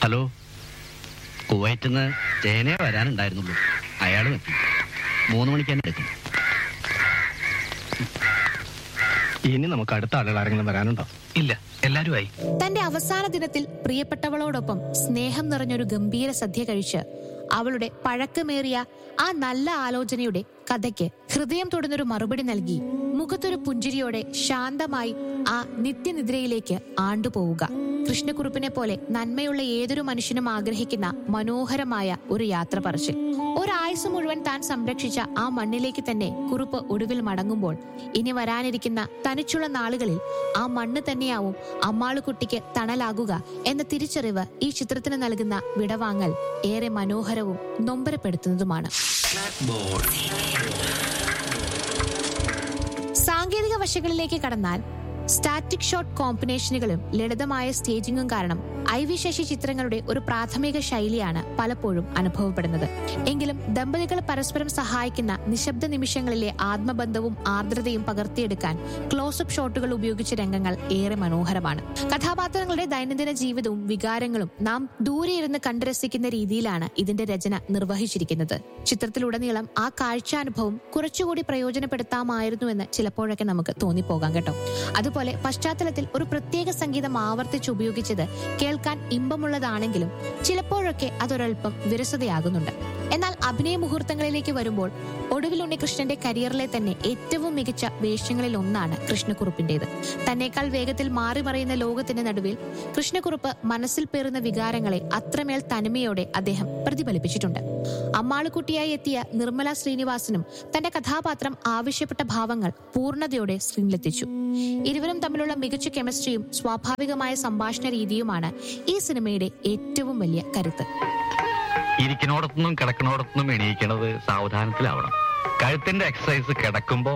hello കുവൈറ്റിൽ നിന്ന് ചേനേ വരാനുണ്ടായിരുന്നുള്ളൂ അയാളും എത്തി മൂന്ന് മണിക്ക് തന്നെ എടുക്കും ഇനി നമുക്ക് അടുത്ത ആളുകൾ ആരെങ്കിലും വരാനുണ്ടോ ഇല്ല എല്ലാരും ആയി തന്റെ അവസാന ദിനത്തിൽ പ്രിയപ്പെട്ടവളോടൊപ്പം സ്നേഹം നിറഞ്ഞൊരു ഗംഭീര സദ്യ കഴിച്ച് അവളുടെ പഴക്കമേറിയ ആ നല്ല ആലോചനയുടെ കഥയ്ക്ക് ഹൃദയം തൊടുന്നൊരു മറുപടി നൽകി മുഖത്തൊരു പുഞ്ചിരിയോടെ ശാന്തമായി ആ നിത്യനിദ്രയിലേക്ക് ആണ്ടുപോവുക കൃഷ്ണക്കുറുപ്പിനെ പോലെ നന്മയുള്ള ഏതൊരു മനുഷ്യനും ആഗ്രഹിക്കുന്ന മനോഹരമായ ഒരു യാത്ര പറച്ചിൽ ഒരായുസ് മുഴുവൻ താൻ സംരക്ഷിച്ച ആ മണ്ണിലേക്ക് തന്നെ കുറുപ്പ് ഒടുവിൽ മടങ്ങുമ്പോൾ ഇനി വരാനിരിക്കുന്ന തനിച്ചുള്ള നാളുകളിൽ ആ മണ്ണ് തന്നെയാവും അമ്മാളുകുട്ടിക്ക് തണലാകുക എന്ന തിരിച്ചറിവ് ഈ ചിത്രത്തിന് നൽകുന്ന വിടവാങ്ങൽ ഏറെ മനോഹരവും നൊമ്പരപ്പെടുത്തുന്നതുമാണ് സാങ്കേതിക വശങ്ങളിലേക്ക് കടന്നാൽ സ്റ്റാറ്റിക് ഷോട്ട് കോമ്പിനേഷനുകളും ലളിതമായ സ്റ്റേജിങ്ങും കാരണം ഐ വി ശശി ചിത്രങ്ങളുടെ ഒരു പ്രാഥമിക ശൈലിയാണ് പലപ്പോഴും അനുഭവപ്പെടുന്നത് എങ്കിലും ദമ്പതികൾ പരസ്പരം സഹായിക്കുന്ന നിശബ്ദ നിമിഷങ്ങളിലെ ആത്മബന്ധവും ആർദ്രതയും പകർത്തിയെടുക്കാൻ ക്ലോസപ്പ് ഷോട്ടുകൾ ഉപയോഗിച്ച രംഗങ്ങൾ ഏറെ മനോഹരമാണ് കഥാപാത്രങ്ങളുടെ ദൈനംദിന ജീവിതവും വികാരങ്ങളും നാം ദൂരെ ഇരുന്ന് കണ്ടുരസിക്കുന്ന രീതിയിലാണ് ഇതിന്റെ രചന നിർവഹിച്ചിരിക്കുന്നത് ചിത്രത്തിലുടനീളം ആ കാഴ്ചാനുഭവം കുറച്ചുകൂടി പ്രയോജനപ്പെടുത്താമായിരുന്നുവെന്ന് ചിലപ്പോഴൊക്കെ നമുക്ക് തോന്നിപ്പോകാം കേട്ടോ അതുപോലെ പശ്ചാത്തലത്തിൽ ഒരു പ്രത്യേക സംഗീതം ആവർത്തിച്ച് ഉപയോഗിച്ചത് കേൾക്കാൻ ഇമ്പമുള്ളതാണെങ്കിലും ചിലപ്പോഴൊക്കെ അതൊരൽപ്പം വിരസതയാകുന്നുണ്ട് എന്നാൽ അഭിനയ മുഹൂർത്തങ്ങളിലേക്ക് വരുമ്പോൾ ഒടുവിൽ ഉണ്ണികൃഷ്ണന്റെ കരിയറിലെ തന്നെ ഏറ്റവും മികച്ച വേഷങ്ങളിൽ ഒന്നാണ് കൃഷ്ണക്കുറുപ്പിന്റേത് തന്നേക്കാൾ വേഗത്തിൽ മാറി മറിയുന്ന ലോകത്തിന്റെ നടുവിൽ കൃഷ്ണക്കുറുപ്പ് മനസ്സിൽ പേറുന്ന വികാരങ്ങളെ അത്രമേൽ തനിമയോടെ അദ്ദേഹം പ്രതിഫലിപ്പിച്ചിട്ടുണ്ട് അമ്മാളുകുട്ടിയായി എത്തിയ നിർമ്മല ശ്രീനിവാസനും തന്റെ കഥാപാത്രം ആവശ്യപ്പെട്ട ഭാവങ്ങൾ പൂർണ്ണതയോടെ സ്ക്രീനിലെത്തിച്ചു ഇരുവരും തമ്മിലുള്ള മികച്ച കെമിസ്ട്രിയും സ്വാഭാവികമായ സംഭാഷണ രീതിയുമാണ് ഈ സിനിമയുടെ ഏറ്റവും വലിയ കരുത്ത് ഇരിക്കണോടത്തുനിന്നും കിടക്കണോടത്തുനിന്നും എണീക്കണത് സാവധാനത്തിലാവണം കഴുത്തിന്റെ എക്സസൈസ് കിടക്കുമ്പോ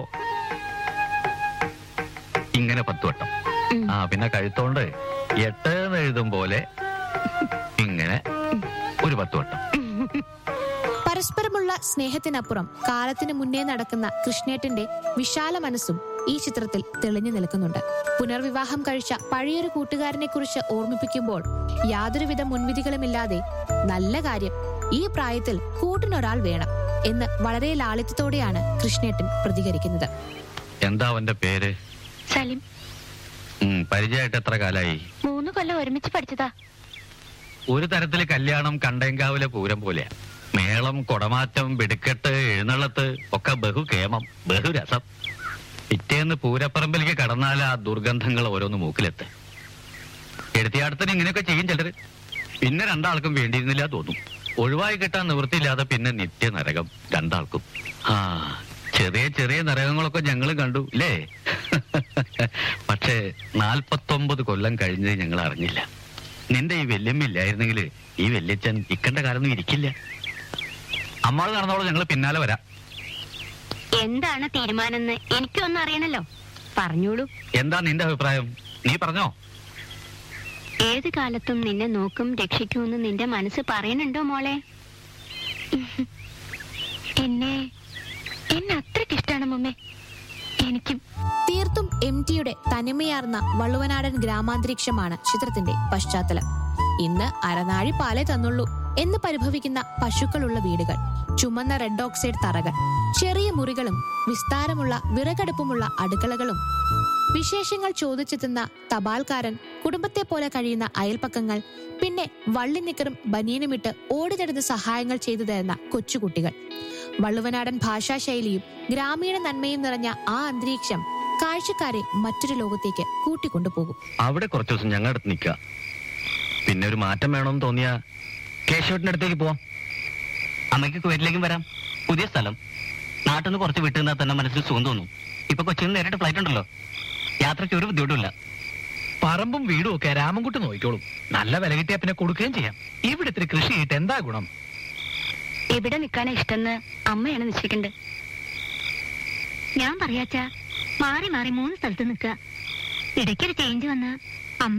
ഇങ്ങനെ പത്ത് വട്ടം ആ പിന്നെ കഴുത്തോണ്ട് എട്ട് എന്ന് എഴുതും പോലെ ഇങ്ങനെ ഒരു പത്ത് വട്ടം പരസ്പരമുള്ള സ്നേഹത്തിനപ്പുറം കാലത്തിന് മുന്നേ നടക്കുന്ന കൃഷ്ണേട്ടന്റെ വിശാല മനസ്സും ഈ ചിത്രത്തിൽ തെളിഞ്ഞു നിൽക്കുന്നുണ്ട് പുനർവിവാഹം കഴിച്ച പഴയൊരു കൂട്ടുകാരനെ കുറിച്ച് ഓർമ്മിപ്പിക്കുമ്പോൾ യാതൊരുവിധ മുൻവിധികളുമില്ലാതെ നല്ല കാര്യം ഈ പ്രായത്തിൽ കൂട്ടിനൊരാൾ വേണം എന്ന് വളരെ ലാളിത്യത്തോടെയാണ് കൃഷ്ണേട്ടൻ പ്രതികരിക്കുന്നത് എന്താ അവന്റെ പേര് സലിം ഉം, പരിചയമായിട്ട് എത്ര കാലായി മൂന്ന് കൊല്ലം ഒരുമിച്ച് പഠിച്ചതാ ഒരു തരത്തില് കല്യാണം കണ്ടേങ്കാവിലെ പൂരം പോലെയാ മേളം കൊടമാറ്റം വെടിക്കെട്ട് എഴുന്നള്ളത്ത് ഒക്കെ ബഹുകേമം ബഹുരസം പിറ്റേന്ന് പൂരപ്പറമ്പിലേക്ക് കടന്നാൽ ആ ദുർഗന്ധങ്ങൾ ഓരോന്ന് മൂക്കിലെത്ത് എടുത്തിയാടത്തിന് ഇങ്ങനെയൊക്കെ ചെയ്യും ചിലര് പിന്നെ രണ്ടാൾക്കും വേണ്ടിയിരുന്നില്ല തോന്നും ഒഴിവായി കിട്ടാൻ നിവൃത്തിയില്ലാതെ പിന്നെ നിത്യ നരകം രണ്ടാൾക്കും ആ ചെറിയ ചെറിയ നരകങ്ങളൊക്കെ ഞങ്ങളും കണ്ടു അല്ലേ പക്ഷേ നാൽപ്പത്തൊമ്പത് കൊല്ലം കഴിഞ്ഞ് ഞങ്ങൾ അറിഞ്ഞില്ല നിന്റെ ഈ വല്യമ്മ ഇല്ലായിരുന്നെങ്കിൽ ഈ വല്യച്ഛൻ ഇക്കണ്ട കാലൊന്നും ഇരിക്കില്ല അമ്മാള് നടന്നോളൂ ഞങ്ങൾ പിന്നാലെ വരാം എന്താണ് തീരുമാനം എനിക്കൊന്നും അറിയണല്ലോ പറഞ്ഞോളൂ എന്താ നിന്റെ അഭിപ്രായം നീ പറഞ്ഞോ ഏത് കാലത്തും നിന്നെ നോക്കും രക്ഷിക്കുമെന്ന് നിന്റെ മനസ്സ് പറയുന്നുണ്ടോ മോളെ എന്നെ എന്നെ അത്രയ്ക്ക് ഇഷ്ടമാണ് മുമ്മേ എനിക്ക് തീർത്തും എം ടിയുടെ തനിമയാർന്ന വള്ളുവനാടൻ ഗ്രാമാന്തരീക്ഷമാണ് ചിത്രത്തിന്റെ പശ്ചാത്തലം ഇന്ന് അരനാഴി പാലേ തന്നുള്ളൂ എന്ന് പരിഭവിക്കുന്ന പശുക്കളുള്ള വീടുകൾ ചുമന്ന റെഡ് ഓക്സൈഡ് തറകൾ ചെറിയ മുറികളും വിസ്താരമുള്ള വിറകടുപ്പുമുള്ള അടുക്കളകളും വിശേഷങ്ങൾ ചോദിച്ചെത്തുന്ന തപാൽക്കാരൻ കുടുംബത്തെ പോലെ കഴിയുന്ന അയൽപ്പക്കങ്ങൾ പിന്നെ വള്ളിനിക്കറും ബനിയനുമിട്ട് ഓടി നടന്ന് സഹായങ്ങൾ ചെയ്തു തരുന്ന കൊച്ചുകുട്ടികൾ വള്ളുവനാടൻ ഭാഷാശൈലിയും ഗ്രാമീണ നന്മയും നിറഞ്ഞ ആ അന്തരീക്ഷം കാഴ്ചക്കാരെ മറ്റൊരു ലോകത്തേക്ക് കൂട്ടിക്കൊണ്ടുപോകും അവിടെ കുറച്ചു ദിവസം ഞങ്ങളുടെ അടുത്ത് നിൽക്കുക പിന്നെ ഒരു മാറ്റം വേണമെന്ന് തോന്നിയ കേശവട്ടിന്റെ അടുത്തേക്ക് പോവാം അമ്മയ്ക്ക് കുവൈറ്റിലേക്കും വരാം പുതിയ സ്ഥലം നാട്ടിൽ നിന്ന് കുറച്ച് വിട്ടു നിന്നാൽ തന്നെ മനസ്സിൽ സുഖം തോന്നും ഇപ്പൊ കൊച്ചിയിൽ നിന്ന് നേരിട്ട് ഫ്ലൈറ്റ് ഉണ്ടല്ലോ യാത്രയ്ക്ക് ഒരു ബുദ്ധിമുട്ടില്ല പറമ്പും വീടും ഒക്കെ രാമൻകുട്ടി നോക്കിക്കോളും നല്ല വില കിട്ടിയാ പിന്നെ കൊടുക്കുകയും ചെയ്യാം ഇവിടെ ഇത്തിരി കൃഷി ചെയ്തിട്ട് എന്താ ഗുണം എവിടെ നിൽക്കാനാ ഇഷ്ടന്ന് അമ്മയാണ് നിശ്ചയിക്കേണ്ടത് ഞാൻ പറയാച്ചാ മാറി മാറി മൂന്ന് സ്ഥലത്ത് നിൽക്കുക ഇടയ്ക്കൊരു ചേഞ്ച് വന്ന്